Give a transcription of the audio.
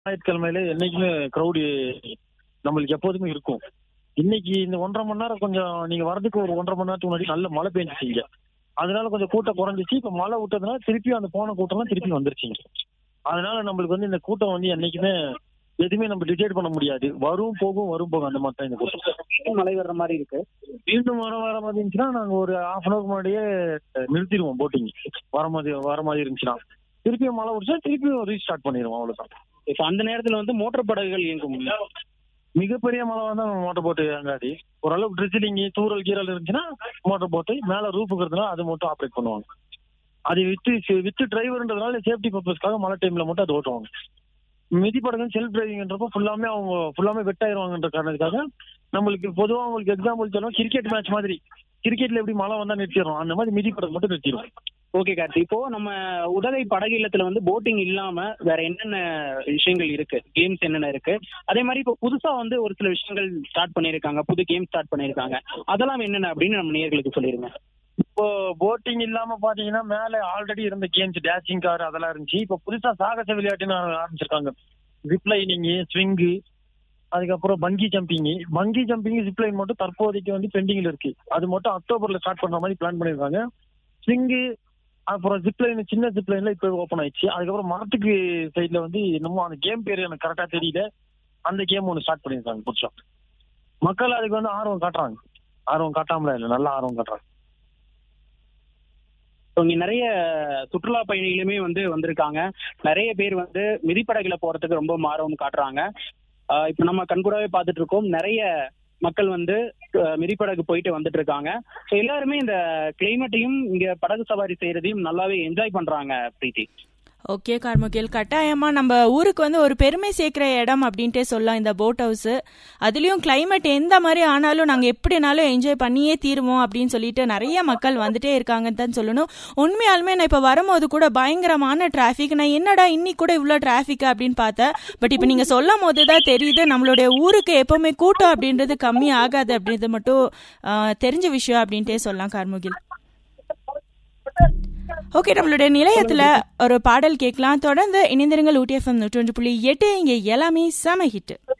ஞாயிற்றுக்கிழமையில என்னைக்குமே க்ரௌடு நம்மளுக்கு எப்போதுமே இருக்கும் இன்னைக்கு இந்த ஒன்றரை மணி நேரம் கொஞ்சம் நீங்க வரதுக்கு ஒரு ஒன்றரை மணி நேரத்துக்கு முன்னாடி நல்ல மழை பெஞ்சிச்சிங்க அதனால கொஞ்சம் கூட்டம் குறைஞ்சிச்சு இப்ப மழை விட்டதுனால திருப்பி அந்த போன கூட்டம்லாம் திருப்பி வந்துருச்சுங்க அதனால நம்மளுக்கு வந்து இந்த கூட்டம் வந்து என்னைக்குமே எதுவுமே நம்ம டிசைட் பண்ண முடியாது வரும் போகும் வரும் போகும் அந்த மாதிரி தான் இந்த கூட்டம் இன்னும் மழை வர்ற மாதிரி இருக்கு மீண்டும் வர வர மாதிரி இருந்துச்சுன்னா நாங்க ஒரு ஹாஃப் அன் அவருக்கு முன்னாடியே நிறுத்திடுவோம் போட்டிங் வர மாதிரி வர மாதிரி இருந்துச்சுன்னா திருப்பியும் மழை விடுச்சா திருப்பியும் ரீஸ்டார்ட் பண்ணிடுவோம் அவ்வளவுதான் இப்ப அந்த நேரத்துல வந்து மோட்டார் படகுகள் இயங்கும் மிகப்பெரிய மழை வந்தா மோட்டர் போட்டு அங்காடி ஓரளவுக்கு ட்ரிச்சிலிங் தூரல் கீரல் இருந்துச்சுன்னா மோட்டர் போட்டு மேல ரூஃப் இருக்கிறதுனால அது மட்டும் ஆப்ரேட் பண்ணுவாங்க அது வித்து வித்து டிரைவர்ன்றதுனால சேஃப்டி பர்பஸ்க்காக மழை டைம்ல மட்டும் அது ஓட்டுவாங்க மிதிப்படகு செல்ஃப் டிரைவிங்ன்றப்போ ஃபுல்லாமே அவங்க ஃபுல்லாமே வெட் ஆயிருவாங்கன்ற காரணத்துக்காக நம்மளுக்கு பொதுவா உங்களுக்கு எக்ஸாம்பிள் சொன்னா கிரிக்கெட் மேட்ச் மாதிரி கிரிக்கெட்ல எப்படி மழை வந்தா நிறுத்திடுறோம் அந்த மாதிரி மிதிப்படகு மட்டும் நிறுத்திடுவோம் ஓகே கார்த்தி இப்போ நம்ம உதகை படகு இல்லத்துல வந்து போட்டிங் இல்லாம வேற என்னென்ன விஷயங்கள் இருக்கு கேம்ஸ் என்னென்ன இருக்கு அதே மாதிரி இப்போ புதுசா வந்து ஒரு சில விஷயங்கள் ஸ்டார்ட் பண்ணிருக்காங்க புது கேம் ஸ்டார்ட் பண்ணிருக்காங்க அதெல்லாம் என்னென்ன அப்படின்னு நம்ம நேயர்களுக்கு சொல்லிருங்க இப்போ போட்டிங் இல்லாம பாத்தீங்கன்னா மேல ஆல்ரெடி இருந்த கேம்ஸ் டேஷிங் கார் அதெல்லாம் இருந்துச்சு இப்போ புதுசா சாகச விளையாட்டுன்னு ஆரம்பிச்சிருக்காங்க ஜிப்லைனிங் ஸ்விங்கு அதுக்கப்புறம் bungee jumping bungee jumping zipline மட்டும் தற்போதைக்கு வந்து பெண்டிங்ல இருக்கு அது மட்டும் அக்டோபர்ல ஸ்டார்ட் பண்ற மாதிரி பிளான் பண்ணிருக்காங்க ஸ்விங்கு அப்புறம் ஜிப்லைன் சின்ன ஜிப்லைன்ல இப்போ ஓப்பன் ஆயிடுச்சு அதுக்கப்புறம் மரத்துக்கு சைட்ல வந்து என்னமோ அந்த கேம் பேர் எனக்கு கரெக்டா தெரியல அந்த கேம் ஒன்று ஸ்டார்ட் பண்ணிருக்காங்க புதுசா மக்கள் அதுக்கு வந்து ஆர்வம் காட்டுறாங்க ஆர்வம் காட்டாமல இல்லை நல்ல ஆர்வம் காட்டுறாங்க இப்போ இங்க நிறைய சுற்றுலா பயணிகளுமே வந்து வந்திருக்காங்க நிறைய பேர் வந்து மிதிப்படகுல போறதுக்கு ரொம்ப ஆர்வம் காட்டுறாங்க ஆஹ் இப்போ நம்ம கண்கூடாவே பார்த்துட்டு இருக்கோம் நிறைய மக்கள் வந்து அஹ், மிதிப்படகு போயிட்டு வந்துட்டு இருக்காங்க ஸோ எல்லாருமே இந்த கிளைமேட்டையும் இங்க படகு சவாரி செய்யறதையும் நல்லாவே என்ஜாய் பண்றாங்க பிரீத்தி ஓகே கார்முகில் கட்டாயமா நம்ம ஊருக்கு வந்து ஒரு பெருமை சேர்க்கிற இடம் அப்படின்ட்டே சொல்லலாம் இந்த போட் ஹவுஸ் அதுலயும் climate எந்த மாதிரி ஆனாலும் நாங்க எப்படினாலும் என்ஜாய் பண்ணியே தீருவோம் அப்படின்னு சொல்லிட்டு நிறைய மக்கள் வந்துட்டே இருக்காங்கன்னு தான் சொல்லணும் உண்மையாலுமே நான் இப்ப வரும்போது கூட பயங்கரமான டிராஃபிக் நான் என்னடா இன்னைக்கு கூட இவ்வளோ டிராஃபிக் அப்படின்னு பார்த்தேன் பட் இப்போ நீங்க சொல்லும் போது தான் தெரியுது நம்மளுடைய ஊருக்கு எப்பவுமே கூட்டம் அப்படின்றது கம்மி ஆகாது அப்படின்றது மட்டும் ஆஹ், தெரிஞ்ச விஷயம் அப்படின்ட்டே சொல்லலாம் கார்முகில் ஓகே நம்மளுடைய நிலையத்துல ஒரு பாடல் கேட்கலாம் தொடர்ந்து இணைந்திருங்கள் ஊட்டி எஃப்எம் நூற்றி புள்ளி எட்டு இங்க எல்லாமே செம ஹிட்